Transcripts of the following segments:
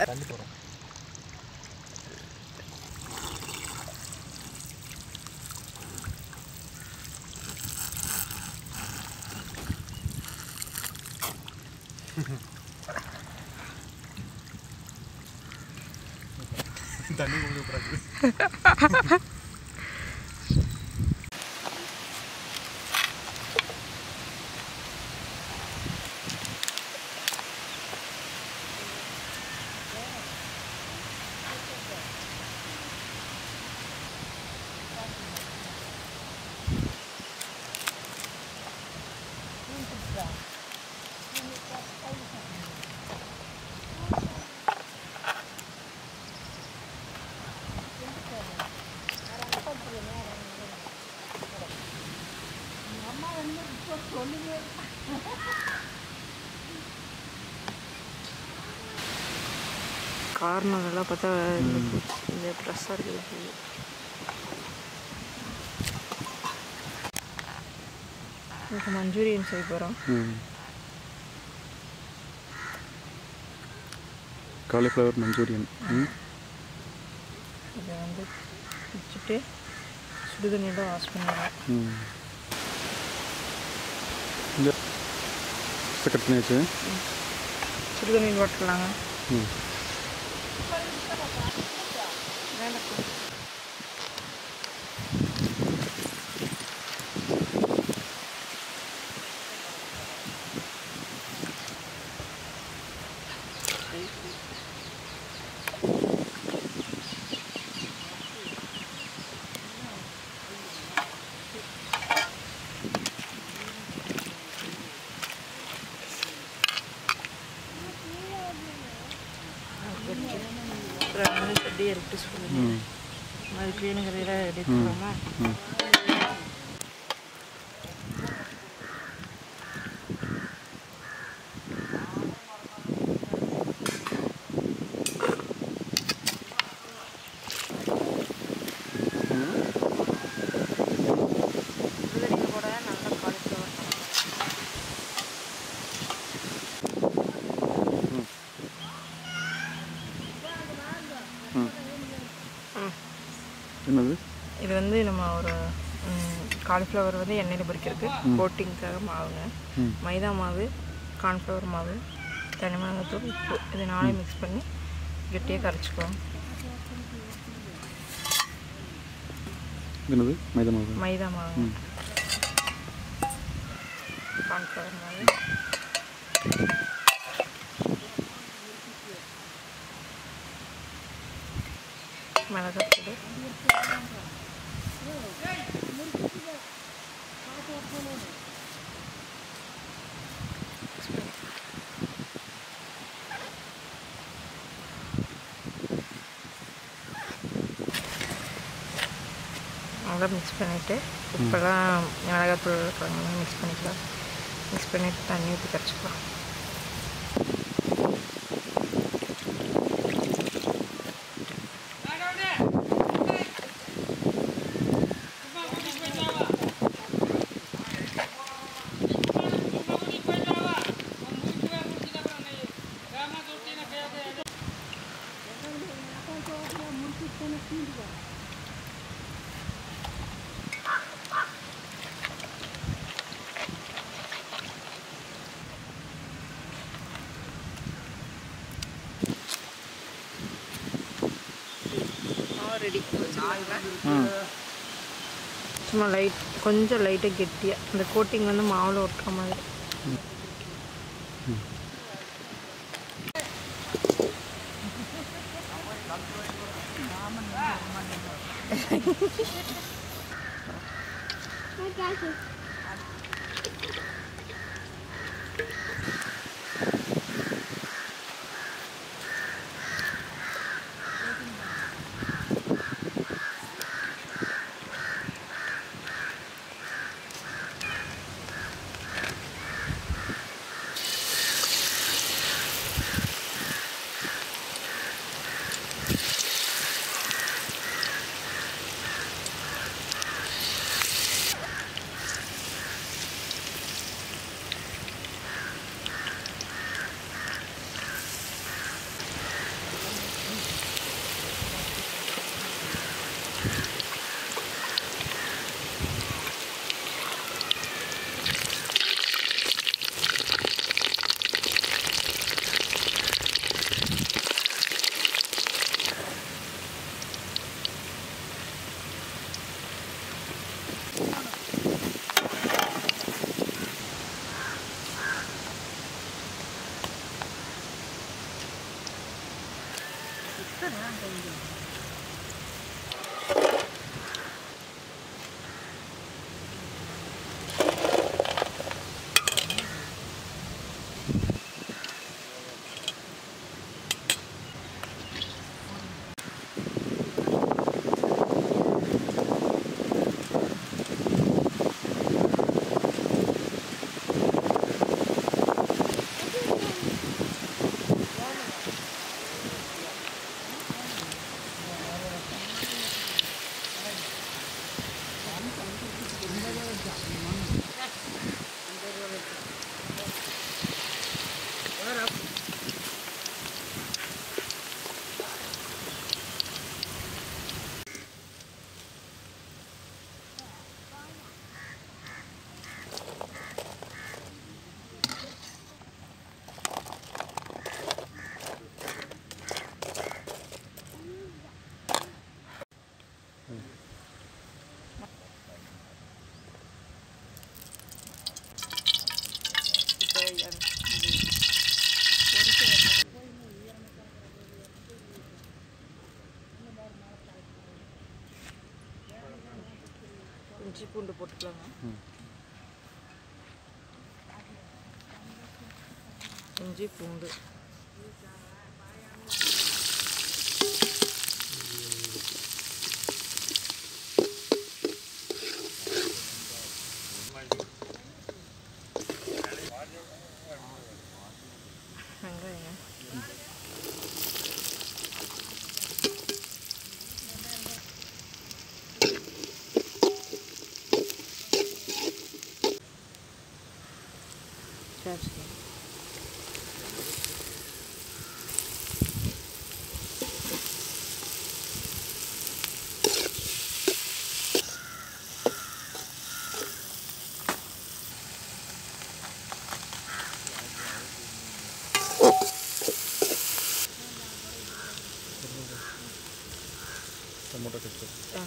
தள்ளி போகிறோம் தண்ணி கொண்டு போகிறாங்க காரணம் நல்லா பார்த்தா இந்த பூச்சி இந்த ட்ரெஸ்ஸாக இருக்குது இப்போ மஞ்சூரியன் செய்ய போகிறோம் காலிஃப்ளவர் மஞ்சூரியன் ம் இதை வந்து வச்சுட்டு சுடுதண்ணியோட வாஷ் பண்ணிடுறோம் ம் இந்த கட் பண்ணியாச்சு சுடுதண்ணியில் போட்டுடலாங்க ம் அப்புறம் வந்து அப்படியே எடுத்து சொல்லுங்க ம் அது வேணுங்கிறத எடுத்துக்கலாமா ம் சுடுதண்ணியில் போட நல்லா காலிஃப்ளவர் ம் ம் என்னது இது வந்து நம்ம ஒரு காலிஃப்ளவர் வந்து எண்ணெயில் பொரிக்கிறதுக்கு கோட்டிங்க்காக மாவுங்க ம் மைதா மாவு கார்ன்ஃப்ளவர் மாவு தனி மிளகாத்தூள் உப்பு இது நாளையும் மிக்ஸ் பண்ணி கெட்டியாக கரைச்சிக்குவோம் என்னது மைதா மாவு மைதா மாவு ம் கார்ன்ஃப்ளவர் மாவு மிளகாத்தூள் நல்லா மிக்ஸ் பண்ணிவிட்டு உப்பெல்லாம் மிளகாத்தூள் இருக்கிறவங்களாம் மிக்ஸ் பண்ணிக்கலாம் மிக்ஸ் பண்ணிவிட்டு தண்ணி ஊற்றி கரைச்சிக்கலாம் ரெடி ம் சும்மா லைட் கொஞ்சம் லைட்டாக கெட்டியாக இந்த கோட்டிங் வந்து மாவில் ஒட்டுற மாதிரி இப்போ அது- இஞ்சி பூண்டு போட்டுக்கலாங்க இஞ்சி பூண்டு வெங்காயம் கேப்சிகம் ಟೊಮೊಟೊ ಕೆಚ್ಚಪ್ ஆ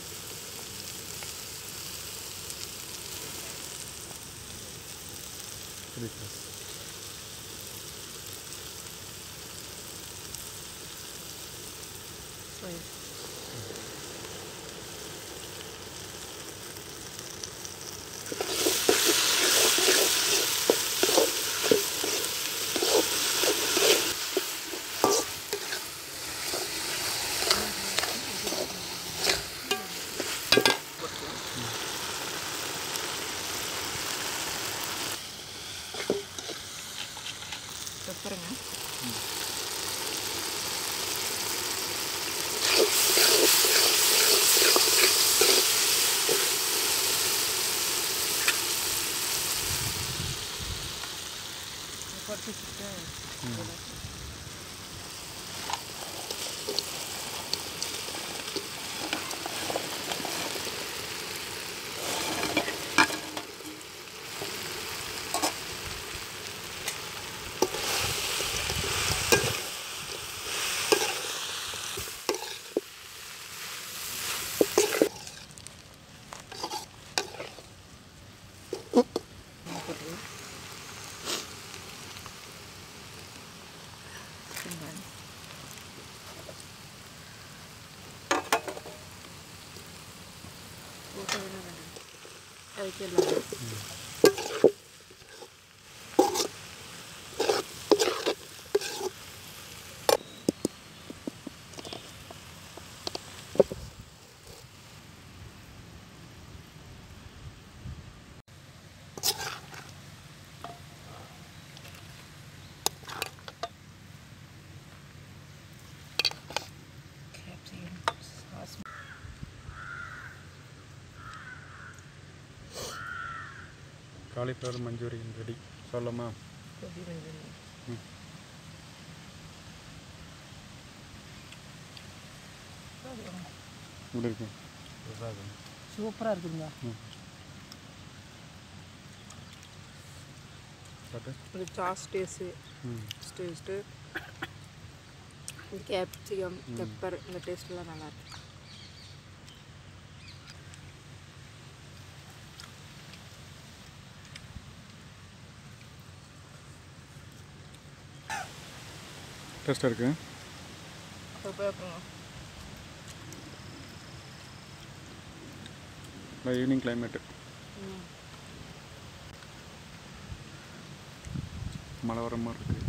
ಚಿಲ್ಲಿ ಸಾಸ್ சரி பெப்பருங்க கொட்டிட்டு போட்டுருவோம் வெங்காயம் போட்டு வேணாம் அதுக்கெல்லாம் capsicum sauce. Cauliflower Manchurian ready சொல்லமா கோபி மஞ்சள் ம். இப்படி இருக்கு சூப்பராக இருக்குதுங்க காட்டு இந்த சாஸ் டேஸ்ட்டு ம் டேஸ்ட்டு இந்த கேப்சிகம் பெப்பர் இந்த டேஸ்ட்லாம் நல்லா இருக்கு டேஸ்ட்டாக இருக்கு சூப்பராக இருக்குங்க ஈவினிங் கிளைமேட்டு மழை வர மாதிரி இருக்குது